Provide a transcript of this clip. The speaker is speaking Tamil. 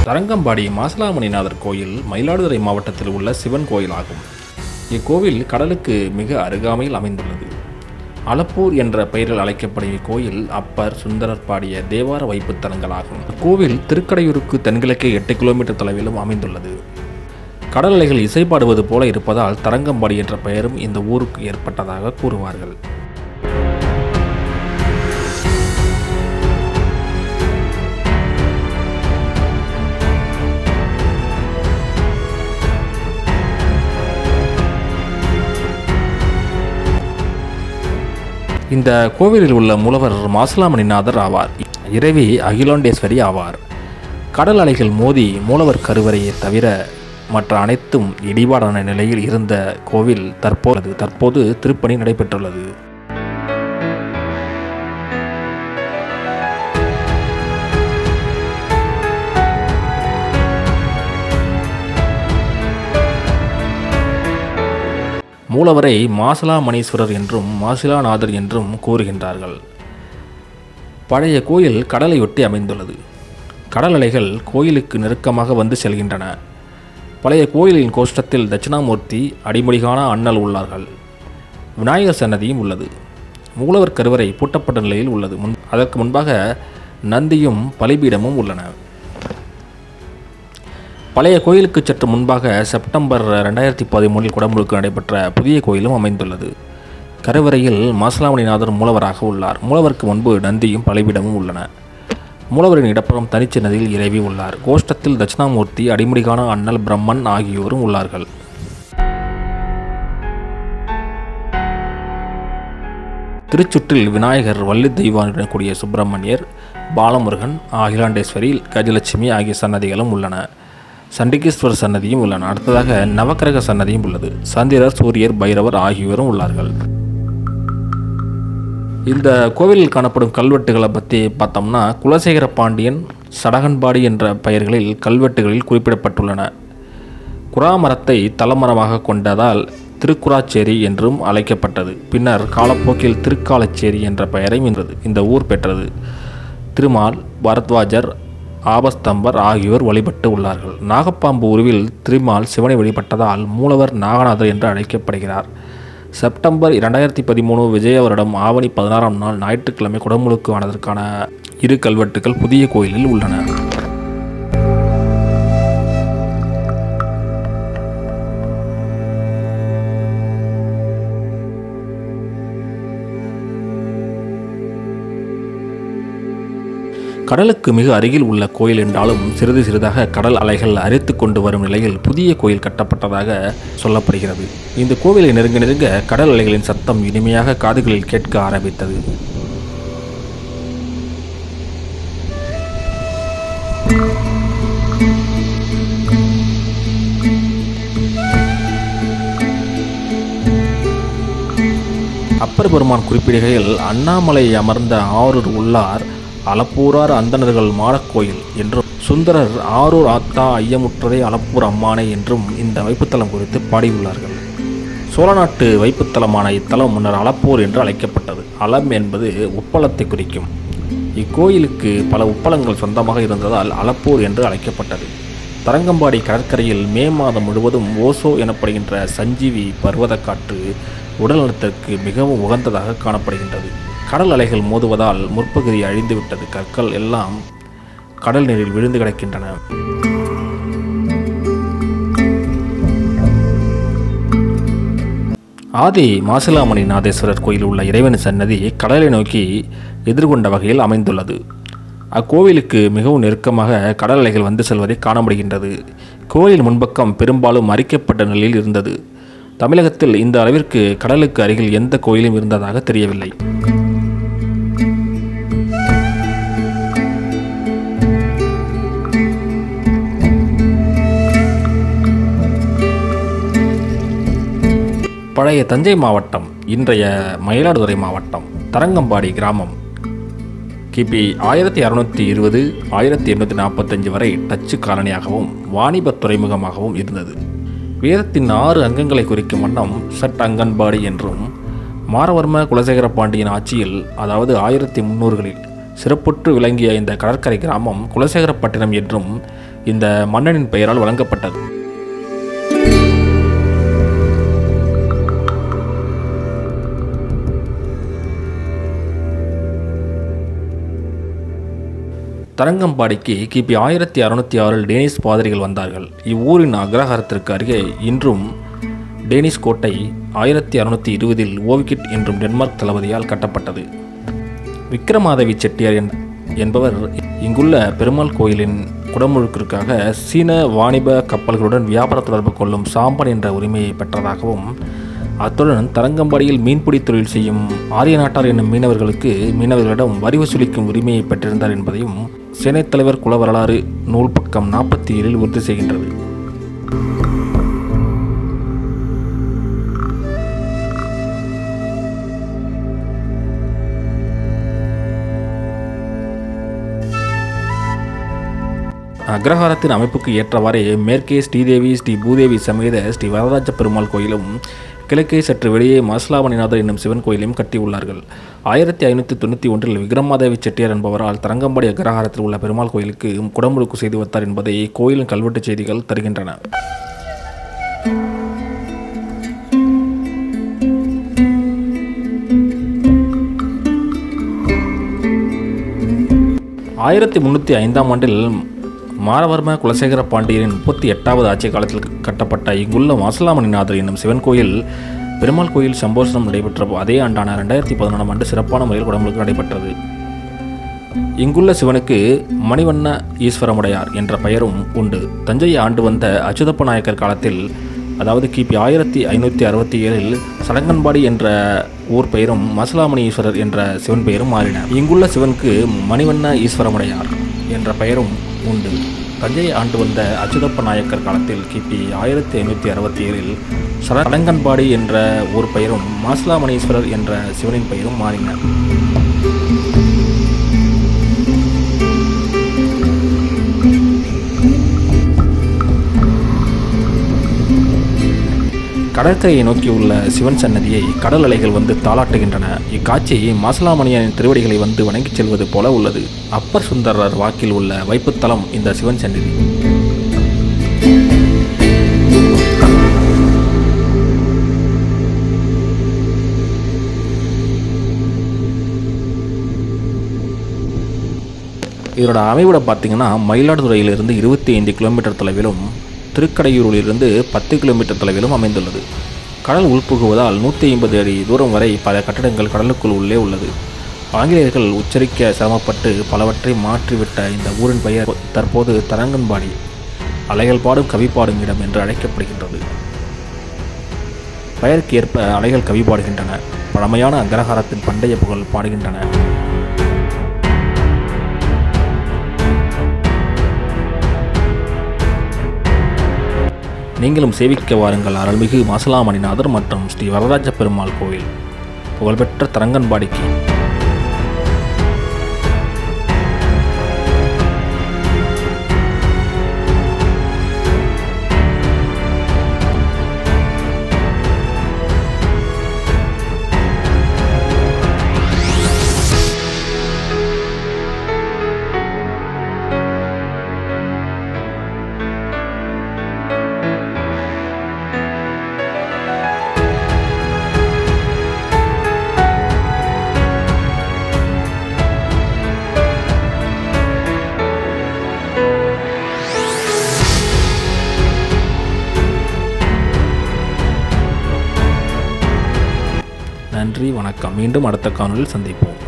தரங்கம்பாடி மாசலாமணிநாதர் கோயில் மயிலாடுதுறை மாவட்டத்தில் உள்ள சிவன் கோயிலாகும் இக்கோவில் கடலுக்கு மிக அருகாமையில் அமைந்துள்ளது அலப்பூர் என்ற பெயரில் அழைக்கப்படும் இக்கோயில் அப்பர் சுந்தரர் பாடிய தேவார வைப்புத் தலங்களாகும் கோவில் திருக்கடையூருக்கு தென்கிழக்கே எட்டு கிலோமீட்டர் தொலைவிலும் அமைந்துள்ளது கடல் அலைகள் இசைப்பாடுவது போல இருப்பதால் தரங்கம்பாடி என்ற பெயரும் இந்த ஊருக்கு ஏற்பட்டதாக கூறுவார்கள் இந்த கோவிலில் உள்ள மூலவர் மாசலாமணிநாதர் ஆவார் இறைவி அகிலாண்டேஸ்வரி ஆவார் கடல் அலைகள் மோதி மூலவர் கருவறையை தவிர மற்ற அனைத்தும் இடிபாடான நிலையில் இருந்த கோவில் தற்போது தற்போது திருப்பணி நடைபெற்றுள்ளது மூலவரை மாசிலாமணீஸ்வரர் என்றும் மாசிலாநாதர் என்றும் கூறுகின்றார்கள் பழைய கோயில் கடலையொட்டி அமைந்துள்ளது கடல் அலைகள் கோயிலுக்கு நெருக்கமாக வந்து செல்கின்றன பழைய கோயிலின் கோஷ்டத்தில் தட்சிணாமூர்த்தி அடிமொழிகான அண்ணல் உள்ளார்கள் விநாயகர் சன்னதியும் உள்ளது மூலவர் கருவறை பூட்டப்பட்ட நிலையில் உள்ளது முன் அதற்கு முன்பாக நந்தியும் பலிபீடமும் உள்ளன பழைய கோயிலுக்கு சற்று முன்பாக செப்டம்பர் ரெண்டாயிரத்தி பதிமூணில் குடமுழுக்கு நடைபெற்ற புதிய கோயிலும் அமைந்துள்ளது கருவறையில் மாசலாமணிநாதர் மூலவராக உள்ளார் மூலவருக்கு முன்பு நந்தியும் பலிபீடமும் உள்ளன மூலவரின் இடப்புறம் தனிச்சின்னதில் இறைவி உள்ளார் கோஷ்டத்தில் தட்சிணாமூர்த்தி அடிமுடிகான அண்ணல் பிரம்மன் ஆகியோரும் உள்ளார்கள் திருச்சுற்றில் விநாயகர் வள்ளி தெய்வானுடன் கூடிய சுப்பிரமணியர் பாலமுருகன் அகிலாண்டேஸ்வரி கஜலட்சுமி ஆகிய சன்னதிகளும் உள்ளன சண்டிகேஸ்வரர் சன்னதியும் உள்ளன அடுத்ததாக நவக்கிரக சன்னதியும் உள்ளது சந்திரர் சூரியர் பைரவர் ஆகியோரும் உள்ளார்கள் இந்த கோவிலில் காணப்படும் கல்வெட்டுகளை பற்றி பார்த்தோம்னா குலசேகர பாண்டியன் சடகன்பாடி என்ற பெயர்களில் கல்வெட்டுகளில் குறிப்பிடப்பட்டுள்ளன குராமரத்தை தலமரமாக கொண்டதால் திருக்குறாச்சேரி என்றும் அழைக்கப்பட்டது பின்னர் காலப்போக்கில் திருக்காலச்சேரி என்ற பெயரை வென்றது இந்த ஊர் பெற்றது திருமால் பரத்வாஜர் ஆபஸ்தம்பர் ஆகியோர் வழிபட்டு உள்ளார்கள் நாகப்பாம்பு உருவில் திருமால் சிவனை வழிபட்டதால் மூலவர் நாகநாதர் என்று அழைக்கப்படுகிறார் செப்டம்பர் இரண்டாயிரத்தி பதிமூணு விஜய வருடம் ஆவணி பதினாறாம் நாள் ஞாயிற்றுக்கிழமை குடமுழுக்கு ஆனதற்கான இரு கல்வெட்டுகள் புதிய கோயிலில் உள்ளன கடலுக்கு மிக அருகில் உள்ள கோயில் என்றாலும் சிறிது சிறிதாக கடல் அலைகள் அரித்து கொண்டு வரும் நிலையில் புதிய கோயில் கட்டப்பட்டதாக சொல்லப்படுகிறது இந்த கோவிலை நெருங்க நெருங்க கடல் அலைகளின் சத்தம் இனிமையாக காதுகளில் கேட்க ஆரம்பித்தது அப்பர் பெருமான் குறிப்பிடுகையில் அண்ணாமலை அமர்ந்த ஆரூர் உள்ளார் அளப்பூரார் அந்தணர்கள் மாடக்கோயில் என்றும் சுந்தரர் ஆரூர் ஆத்தா ஐயமுற்றதே அளப்பூர் அம்மானை என்றும் இந்த வைப்புத்தலம் குறித்து பாடியுள்ளார்கள் சோழநாட்டு வைப்புத்தலமான இத்தலம் முன்னர் அளப்பூர் என்று அழைக்கப்பட்டது அளம் என்பது உப்பளத்தை குறிக்கும் இக்கோயிலுக்கு பல உப்பளங்கள் சொந்தமாக இருந்ததால் அளப்பூர் என்று அழைக்கப்பட்டது தரங்கம்பாடி கடற்கரையில் மே மாதம் முழுவதும் ஓசோ எனப்படுகின்ற சஞ்சீவி பர்வதக்காற்று உடல்நலத்திற்கு மிகவும் உகந்ததாக காணப்படுகின்றது கடல் அலைகள் மோதுவதால் முற்பகுதி அழிந்துவிட்டது கற்கள் எல்லாம் கடல் நீரில் விழுந்து கிடக்கின்றன ஆதி மாசிலாமணி நாதேஸ்வரர் கோயில் உள்ள இறைவன் சன்னதி கடலை நோக்கி எதிர்கொண்ட வகையில் அமைந்துள்ளது அக்கோவிலுக்கு மிகவும் நெருக்கமாக கடல் அலைகள் வந்து செல்வதை காண முடிகின்றது கோயில் முன்பக்கம் பெரும்பாலும் மறிக்கப்பட்ட நிலையில் இருந்தது தமிழகத்தில் இந்த அளவிற்கு கடலுக்கு அருகில் எந்த கோயிலும் இருந்ததாக தெரியவில்லை பழைய தஞ்சை மாவட்டம் இன்றைய மயிலாடுதுறை மாவட்டம் தரங்கம்பாடி கிராமம் கிபி ஆயிரத்தி அறுநூற்றி இருபது ஆயிரத்தி எண்ணூற்றி நாற்பத்தஞ்சு வரை டச்சு காலனியாகவும் வாணிப துறைமுகமாகவும் இருந்தது வேதத்தின் ஆறு அங்கங்களை குறிக்கும் வண்ணம் சட் அங்கன்பாடி என்றும் மாரவர்ம குலசேகர பாண்டியன் ஆட்சியில் அதாவது ஆயிரத்தி முன்னூறுகளில் சிறப்புற்று விளங்கிய இந்த கடற்கரை கிராமம் குலசேகரப்பட்டினம் என்றும் இந்த மன்னனின் பெயரால் வழங்கப்பட்டது தரங்கம்பாடிக்கு கிபி ஆயிரத்தி அறுநூத்தி ஆறில் டேனிஷ் பாதிரிகள் வந்தார்கள் இவ்வூரின் அக்ரஹாரத்திற்கு அருகே இன்றும் டேனிஷ் கோட்டை ஆயிரத்தி அறுநூத்தி இருபதில் ஓவிகிட் என்றும் டென்மார்க் தளபதியால் கட்டப்பட்டது விக்ரமாதவி செட்டியார் என்- என்பவர் இங்குள்ள பெருமாள் கோயிலின் குடமுழுக்கிற்காக சீன வாணிப கப்பல்களுடன் வியாபார தொடர்பு கொள்ளும் சாம்பன் என்ற உரிமையை பெற்றதாகவும் அத்துடன் தரங்கம்பாடியில் மீன்பிடி தொழில் செய்யும் ஆரிய நாட்டார் என்னும் மீனவர்களுக்கு மீனவர்களிடம் வரி வசூலிக்கும் உரிமையை பெற்றிருந்தார் என்பதையும் சேனைத் தலைவர் குல வரலாறு நூல் பக்கம் நாற்பத்தி ஏழில் உறுதி செய்கின்றது அக்ரஹாரத்தின் அமைப்புக்கு ஏற்றவாறே மேற்கே ஸ்ரீதேவி ஸ்ரீ பூதேவி சமேத ஸ்ரீ வரதராஜ பெருமாள் கோயிலும் கிழக்கே சற்று வெளியே மாசிலாமணிநாதர் என்னும் சிவன் கோயிலையும் கட்டியுள்ளார்கள் ஆயிரத்தி ஐநூற்றி தொண்ணூற்றி ஒன்றில் விக்ரமாதேவி செட்டியார் என்பவரால் தரங்கம்பாடி அக்ரஹாரத்தில் உள்ள பெருமாள் கோயிலுக்கு குடமுழுக்கு செய்து வைத்தார் என்பதை கோயிலின் கல்வெட்டுச் செய்திகள் தருகின்றன ஆயிரத்தி முந்நூற்றி ஐந்தாம் ஆண்டில் மாரவர்ம குலசேகர பாண்டியரின் முப்பத்தி எட்டாவது ஆட்சி காலத்தில் கட்டப்பட்ட இங்குள்ள மாசலாமணிநாதர் என்னும் சிவன் கோயில் பெருமாள் கோயில் சம்போஷனம் நடைபெற்ற அதே ஆண்டான ரெண்டாயிரத்தி பதினொன்றாம் ஆண்டு சிறப்பான முறையில் குடமுழுக்கு நடைபெற்றது இங்குள்ள சிவனுக்கு மணிவண்ண ஈஸ்வரமுடையார் என்ற பெயரும் உண்டு தஞ்சையை ஆண்டு வந்த அச்சுதப்ப நாயக்கர் காலத்தில் அதாவது கிபி ஆயிரத்தி ஐநூற்றி அறுபத்தி ஏழில் சடங்கன்பாடி என்ற ஊர் பெயரும் மசலாமணி ஈஸ்வரர் என்ற சிவன் பெயரும் மாறின இங்குள்ள சிவனுக்கு மணிவண்ண ஈஸ்வரமுடையார் என்ற பெயரும் உண்டு தஞ்சையை ஆண்டு வந்த அச்சுதப்ப நாயக்கர் காலத்தில் கிபி ஆயிரத்தி ஐநூற்றி அறுபத்தி ஏழில் சடங்கன்பாடி என்ற ஊர் பெயரும் மாசிலாமணீஸ்வரர் என்ற சிவனின் பெயரும் மாறின கடற்கரையை நோக்கியுள்ள சிவன் சன்னதியை கடல் அலைகள் வந்து தாளாட்டுகின்றன இக்காட்சி மாசலாமணியனின் திருவடிகளை வந்து வணங்கிச் செல்வது போல உள்ளது அப்பர் சுந்தரர் வாக்கில் உள்ள வைப்புத்தலம் இந்த சிவன் சன்னதி இதோட அமைவிடம் பார்த்தீங்கன்னா மயிலாடுதுறையிலிருந்து இருபத்தி ஐந்து கிலோமீட்டர் தொலைவிலும் திருக்கடையூரிலிருந்து பத்து கிலோமீட்டர் தொலைவிலும் அமைந்துள்ளது கடல் உள்புகுவதால் நூற்றி ஐம்பது அடி தூரம் வரை பல கட்டடங்கள் கடலுக்குள் உள்ளே உள்ளது ஆங்கிலேயர்கள் உச்சரிக்க சிரமப்பட்டு பலவற்றை மாற்றிவிட்ட இந்த ஊரின் பெயர் தற்போது தரங்கன்பாடி அலைகள் பாடும் கவி பாடும் இடம் என்று அழைக்கப்படுகின்றது பெயருக்கு ஏற்ப அலைகள் கவி பாடுகின்றன பழமையான அக்ரஹாரத்தின் பண்டைய புகழ் பாடுகின்றன நீங்களும் சேவிக்க வாருங்கள் அருள்மிகு மாசலாமணிநாதர் மற்றும் ஸ்ரீ வரதராஜ பெருமாள் கோவில் புகழ்பெற்ற தரங்கன்பாடிக்கு நன்றி வணக்கம் மீண்டும் அடுத்த காணொலியில் சந்திப்போம்